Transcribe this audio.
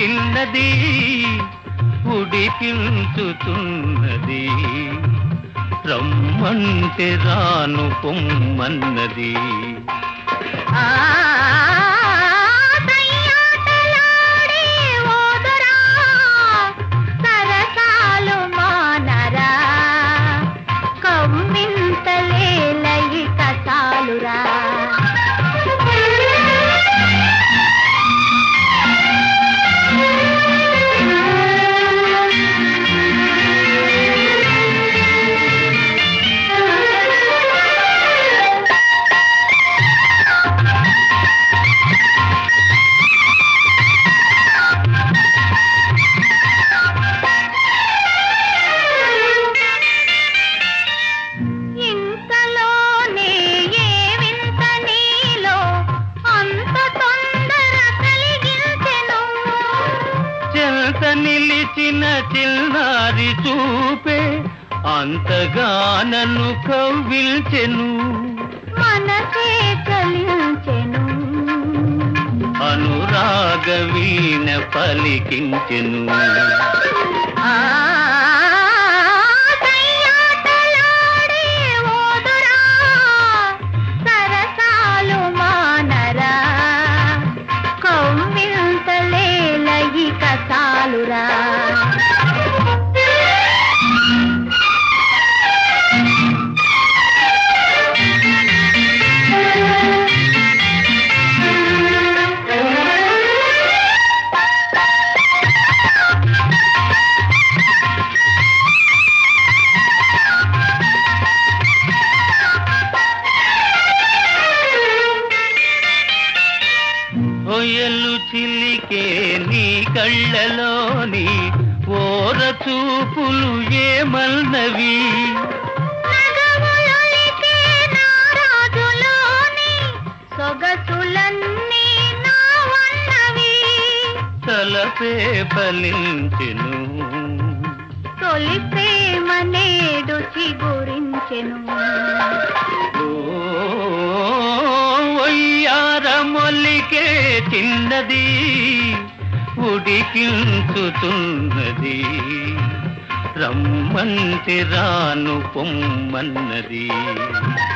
చిన్నది ఉడికించుతున్నది రమ్మంటే రాను పొమ్మన్నది ఆ దయ్యాటలాడే ఓదురా సరసాలు మానరా కవ్వింతలేలయి కసాలురా ఇంతలోనే ఏ వింత నీలో అంత తొందర కలిగించెను చెంత నిలిచిన చిన్నారి చూపే అంతగా నన్ను కవ్విల్చెను మనసే చలించెను అనురాగ వీణ పలికించెను ఆ దయ్యాటలాడే ఓదురా సరసాలు మానరా కవ్వింతలేలయి కసాలురా ఒయలు చిలికే నీ కళ్ళలోని ఓర చూపులు ఏమల్నవి నగములొలికే నారాజులోని సొగసులన్నీ నావన్నవి తలపే ఫలించెను తొలి ప్రేమ నేడు చిగురించెను మొల్లికే చిన్నది ఉడికించుతున్నది రమ్మంటే రాను పొమ్మన్నది